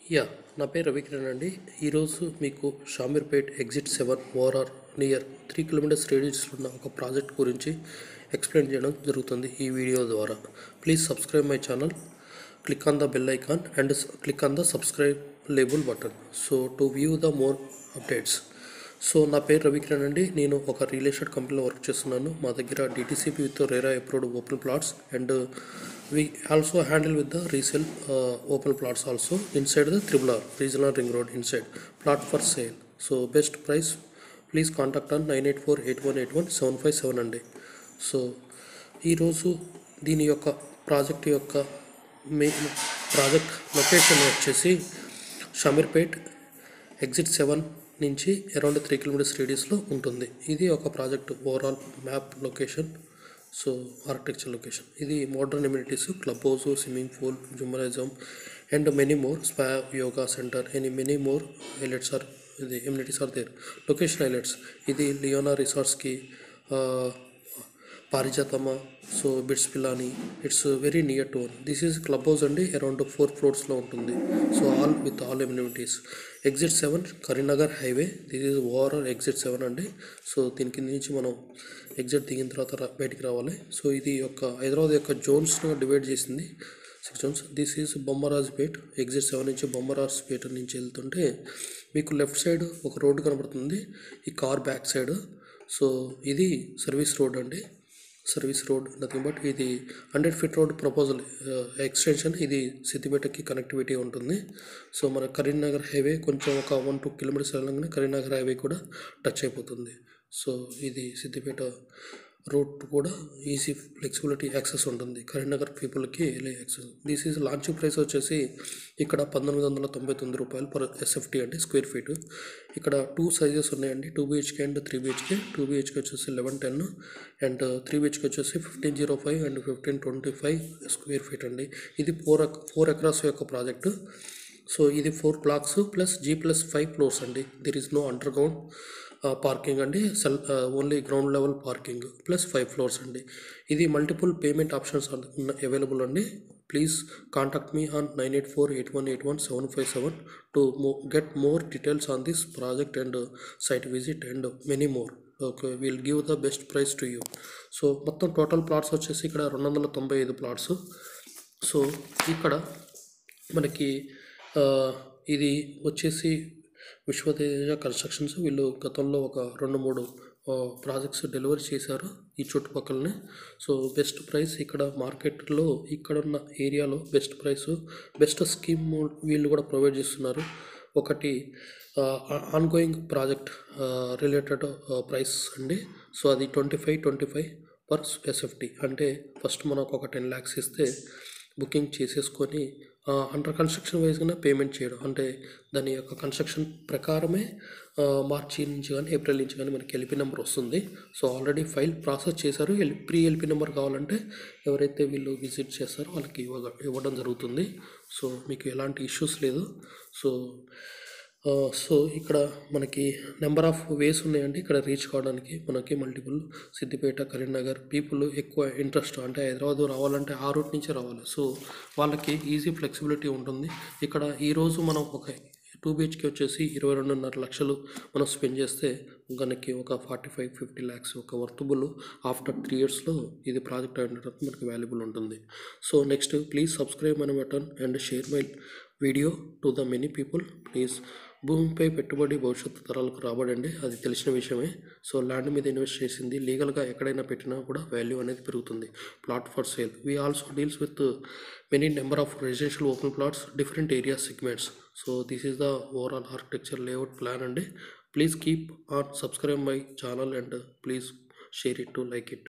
yeah నా పేరు రవికిరణ్ అండి ఈరోజు మీకు Shamirpet exit seven ORR near three kilometers రేడియస్లో ఉన్న ఒక ప్రాజెక్ట్ గురించి ఎక్స్ప్లెయిన్ చేయడం జరుగుతుంది ఈ వీడియో ద్వారా please subscribe my channel click on the bell icon and click on the subscribe label button so to view the more updates so నా పేరు రవికిరణ్ అండి నేను ఒక రియల్ ఎస్టేట్ కంపెనీలో వర్క్ చేస్తున్నాను మా దగ్గర DTCP with RERA approved open plots and we also handle with the resale open plots also inside the triple R regional ring road inside plot for sale so best price please contact on nine eight four eight one eight one seven five seven అండి so ఈరోజు దీని యొక్క project యొక్క main project location వచ్చేసి Shamirpet exit seven నుంచి around three kilometers రేడియస్లో ఉంటుంది ఇది ఒక project overall map location so architecture location ఇది modern amenities club house swimming pool జుమరిజం and many more spa yoga centre any many more highlights are ఇది amenities are there location highlights ఇది Leona రిసార్ట్స్కి పారిజాతమ్మ so BITS Pilani it's very near to this is club house అండి around four ఫ్లోర్స్లో ఉంటుంది so all with all amenities exit seven Karimnagar highway this is overall exit seven అండి so దీని కింద నుంచి మనం ఎగ్జిట్ దిగిన తర్వాత రా- బయటికి రావాలి సో ఇది యొక్క హైదరాబాద్ యొక్క జోన్స్గా డివైడ్ చేసింది six zones this is Bommarajpet exit seven నుంచి బొమ్మరాజ్పేట నుంచి వెళ్తుంటే మీకు లెఫ్ట్ సైడ్ ఒక రోడ్డు కనబడుతుంది ఈ కార్ బ్యాక్ సైడ్ సో ఇది సర్వీస్ రోడ్ అండి సర్వీస్ రోడ్ నథింగ్ బట్ ఇది hundred feet road proposal extension ఇది సిద్దిపేటకి కనెక్టివిటీ ఉంటుంది సో మన కరీంనగర్ హైవే కొంచెం ఒక వన్ టూ కిలోమీటర్స్ వెళ్ళగానే కరీంనగర్ హైవే కూడా టచ్ అయిపోతుంది సో ఇది సిద్దిపేట రూట్ కూడా ఈజీ ఫ్లెక్సిబిలిటీ యాక్సెస్ ఉంటుంది కరీంనగర్ పీపుల్కి వెళ్ళే access this is launching price వచ్చేసి ఇక్కడ పంతొమ్మిది వందల తొంభై తొమ్మిది రూపాయలు పర్ ఎస్ఎఫ్టీ అంటే స్క్వేర్ ఫీట్ ఇక్కడ టూ సైజెస్ ఉన్నాయండి two BHK and three BHK two BHK వచ్చేసి eleven ten and three BHK వచ్చేసి fifteen zero five and fifteen twenty five square feet అండి ఇది ఫోర్ ఫోర్ ఎకరాస్ యొక్క ప్రాజెక్టు సో ఇది four blocks plus G plus five floors అండి there is no underground parking అండి cell only ground level parking plus five floors అండి ఇది multiple payment options ఉన్న available అండి please contact me on nine eight four eight one eight one seven five seven to get more details on this project and site visit and many more okay will give the best price to you so మొత్తం total plots వచ్చేసి ఇక్కడ రెండు వందల తొంభై ఐదు plots so ఇక్కడ మనకి ఆ, ఇది వచ్చేసి విశ్వతేజ కన్స్ట్రక్షన్స్ వీళ్ళు గతంలో ఒక రెండు మూడు ప్రాజెక్ట్స్ డెలివరీ చేశారు ఈ చుట్టుపక్కలనే సో బెస్ట్ ప్రైస్ ఇక్కడ మార్కెట్లో ఇక్కడ ఉన్న ఏరియాలో బెస్ట్ ప్రైస్ బెస్ట్ స్కీమ్ వీళ్ళు కూడా ప్రొవైడ్ చేస్తున్నారు ఒకటి ongoing project related price అండి సో అది twenty five twenty five per SFT అంటే ఫస్ట్ మనకు ఒక టెన్ ల్యాక్స్ ఇస్తే బుకింగ్ చేసేసుకొని అండర్ కన్స్ట్రక్షన్ వైజ్గానే పేమెంట్ చేయడం అంటే దాని యొక్క కన్స్ట్రక్షన్ ప్రకారమే ఆ, మార్చి నుంచి కానీ ఏప్రిల్ నుంచి కానీ మనకి ఎల్పి నెంబర్ వస్తుంది సో ఆల్రెడీ ఫైల్ ప్రాసెస్ చేశారు ఎల్ ప్రీ ఎల్పి నెంబర్ కావాలంటే ఎవరైతే వీళ్ళు విజిట్ చేస్తారో వాళ్ళకి ఇవ్వ ఇవ్వడం జరుగుతుంది సో మీకు ఎలాంటి ఇష్యూస్ లేదు సో ఆ, సో ఇక్కడ మనకి నెంబర్ ఆఫ్ వేస్ ఉన్నాయండి ఇక్కడ రీచ్ కావడానికి మనకి మల్టిపుల్ సిద్దిపేట కరీంనగర్ పీపుల్ ఎక్కువ ఇంట్రెస్ట్ అంటే హైదరాబాద్ రావాలంటే ఆ రూట్ నుంచే రావాలి సో వాళ్ళకి ఈజీ ఫ్లెక్సిబిలిటీ ఉంటుంది ఇక్కడ ఈరోజు మనం ఒక టూ బిహెచ్కే వచ్చేసి ఇరవై రెండున్నర లక్షలు మనం స్పెండ్ చేస్తే మనకి ఒక ఫార్టీ ఫైవ్ ఫిఫ్టీ ల్యాక్స్ ఒక వర్తబుల్ ఆఫ్టర్ త్రీ ఇయర్స్లో ఇది ప్రాజెక్ట్ అయినట్టు మనకి వాల్యుబుల్ ఉంటుంది so next please subscribe my button and share my video to the many people please భూమిపై పెట్టుబడి భవిష్యత్తు తరాలకు రాబడండి అది తెలిసిన విషయమే సో ల్యాండ్ మీద ఇన్వెస్ట్ చేసింది లీగల్గా ఎక్కడైనా పెట్టినా కూడా వాల్యూ అనేది పెరుగుతుంది plot for sale we also deals with many number of residential open plots different area segments so this is the overall architecture layout plan అండి please keep on subscribe my channel and please share it to like it